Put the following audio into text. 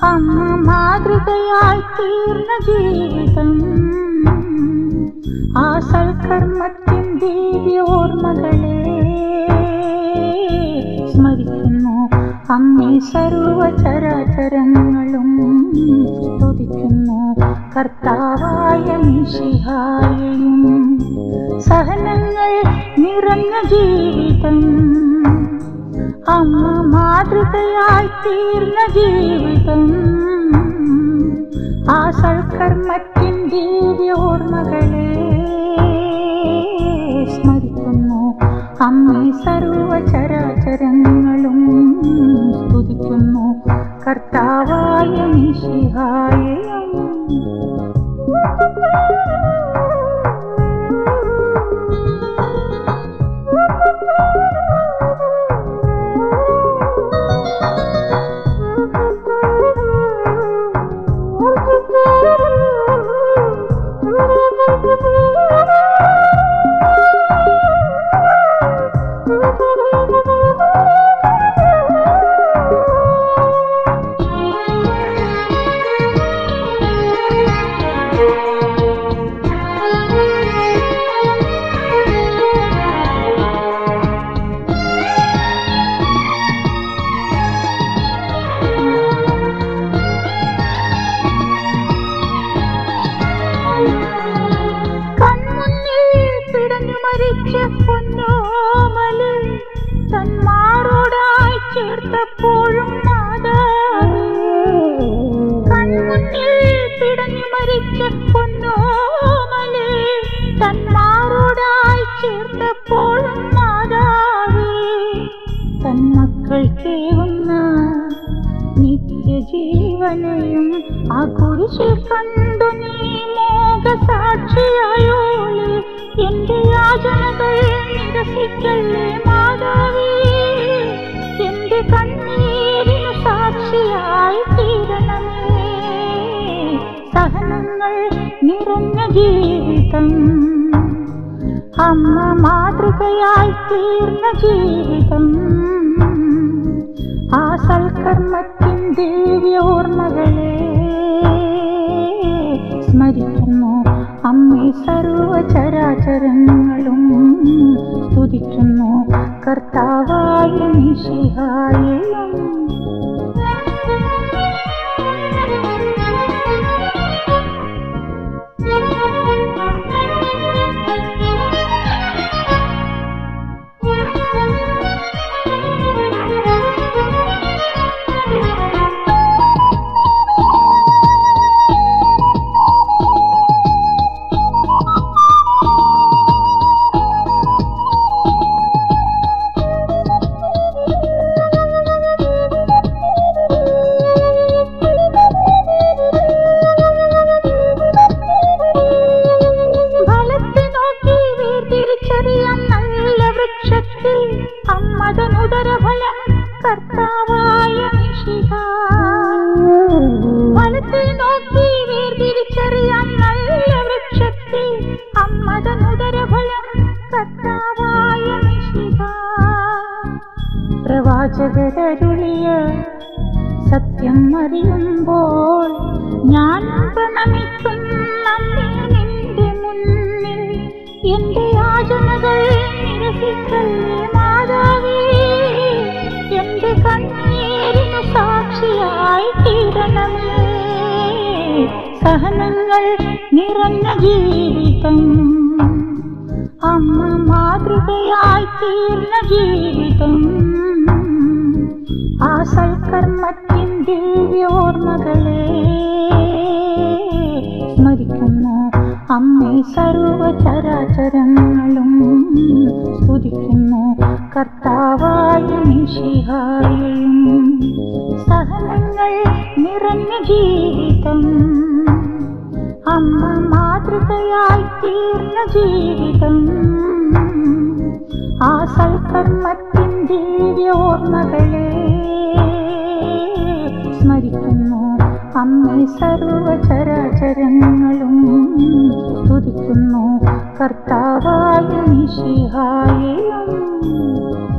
അമ്മ മാതൃകയായി തീർന്ന ജീവിതം ആ സൽക്കർമ്മത്തിൻ ദിവ്യോർമ്മകളെ സ്മരിക്കുന്നു അമ്മേ സർവചരാചരങ്ങളും സ്തുതിക്കുന്നു കർത്താവായ മിശിഹായെയും സഹനങ്ങൾ നിറഞ്ഞ ജീവിതം അമ്മ മാതൃകയായി തീർന്ന ജീവിതം ആ സൽക്കർമ്മത്തിൻ ദിവ്യോർമ്മകളെ സ്മരിക്കുന്നു അമ്മേ സർവചരാചരങ്ങളും സ്തുതിക്കുന്നു കർത്താവായ മിശിഹായെയും കൺമുന്നിൽ പിടഞ്ഞു മരിച്ച പൊന്നോമല് തന്മാരോടായി ചേർത്തപ്പോഴും മാതാവേ കൺമുന്നിൽ പിടഞ്ഞു മരിച്ച പൊന്നോമല് തന്മാരോടായി ചേർത്തപ്പോഴും മാതാവേ തന്മക്കൾക്കേവുന്ന നിത്യജീവനെയും ആ കുരിശിൽ കണ്ടു നീ മോഹസാക്ഷിയായോള് എന്റെ യാചനകൾ നിരസിക്കല്ലേ മാതാവേ എന്റെ കണ്ണീരിനു സാക്ഷിയായി തീരണമേ സഹനങ്ങൾ നിറഞ്ഞ ജീവിതം അമ്മ മാതൃകയായി തീർന്ന ജീവിതം ആ സൽക്കർമ്മത്തിൻ ദിവ്യോർമ്മകളെ സ്മരിക്കുന്നു അമ്മേ സർവചരാചരങ്ങളും സ്തുതിക്കുന്നു കർത്താവായ മിശിഹായെയും ഫലത്തെ നോക്കി വേർതിരിച്ചറിയാൻ നല്ല വൃക്ഷത്തിൽ അമ്മതനുദരഫലം കർത്താവായ മിശിഹ ഫലത്തെ നോക്കി വേർതിരിച്ചറിയാൻ നല്ല വൃക്ഷത്തിൽ അമ്മതനുദരഫലം കർത്താവായ മിശിഹ പ്രവാചകരരുളിയ സത്യം അറിയുമ്പോൾ ഞാൻ പ്രണമിക്കുന്നമ്മേ നിന്റെ മുന്നിൽ എന്റെ യാചനകൾ നിരസിക്കല്ലേ മാതാവേ എന്റെ കണ്ണീരിനു സാക്ഷിയായി തീരണമേ സഹനങ്ങൾ നിറഞ്ഞ ജീവിതം അമ്മ മാതൃകയായി തീർന്ന ജീവിതം ആ സൽക്കർമ്മത്തിൻ ദിവ്യോർമ്മകളെ സ്മരിക്കുന്നു അമ്മേ സർവചരാചരങ്ങളും സ്തുതിക്കുന്നു കർത്താവായ മിശിഹായെയും സഹനങ്ങൾ നിറഞ്ഞ ജീവിതം അമ്മ മാതൃകയായി തീർന്ന ജീവിതം ആ സൽക്കർമ്മത്തിൻ ദിവ്യോർമ്മകളെ സ്മരിക്കുന്നു അമ്മേ സർവചരാചരങ്ങളും സ്തുതിക്കുന്നു കർത്താവായ മിശിഹായെയും